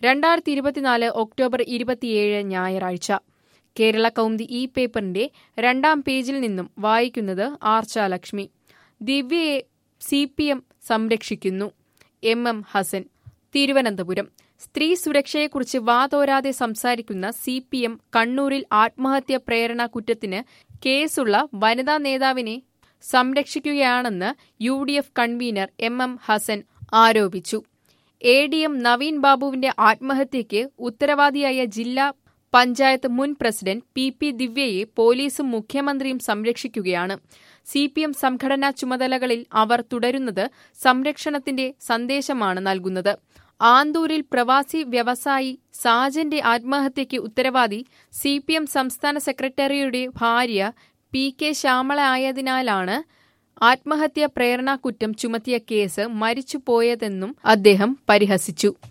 രണ്ടായിരത്തി ഇരുപത്തിനാല് ഒക്ടോബർ ഇരുപത്തിയേഴ് ഞായറാഴ്ച കേരള കൗമുദി ഈ പേപ്പറിന്റെ രണ്ടാം പേജിൽ നിന്നും വായിക്കുന്നത് ആർച്ചാലക്ഷ്മി ദിവ്യയെ സി പി എം സംരക്ഷിക്കുന്നു എം എം ഹസൻ തിരുവനന്തപുരം സ്ത്രീ സുരക്ഷയെക്കുറിച്ച് വാതോരാതെ സംസാരിക്കുന്ന സി പി എം കണ്ണൂരിൽ ആത്മഹത്യ പ്രേരണ കുറ്റത്തിന് കേസുള്ള വനിതാ നേതാവിനെ സംരക്ഷിക്കുകയാണെന്ന് U D F convener M M Hassan ആരോപിച്ചു എ ഡി എം നവീൻ ബാബുവിന്റെ ആത്മഹത്യയ്ക്ക് ഉത്തരവാദിയായ ജില്ലാ പഞ്ചായത്ത് മുൻ പ്രസിഡന്റ് പി പി ദിവ്യയെ പോലീസും മുഖ്യമന്ത്രിയും സംരക്ഷിക്കുകയാണ് സി പി എം സംഘടനാ ചുമതലകളിൽ അവർ തുടരുന്നത് സംരക്ഷണത്തിന്റെ സന്ദേശമാണ് നൽകുന്നത് ആന്തൂരിൽ പ്രവാസി വ്യവസായി സാജന്റെ ആത്മഹത്യയ്ക്ക് ഉത്തരവാദി സി പി എം സംസ്ഥാന സെക്രട്ടറിയുടെ ഭാര്യ പി കെ ശ്യാമള ആയതിനാലാണ് ആത്മഹത്യാ പ്രേരണാകുറ്റം ചുമത്തിയ കേസ് മരിച്ചുപോയതെന്നും അദ്ദേഹം പരിഹസിച്ചു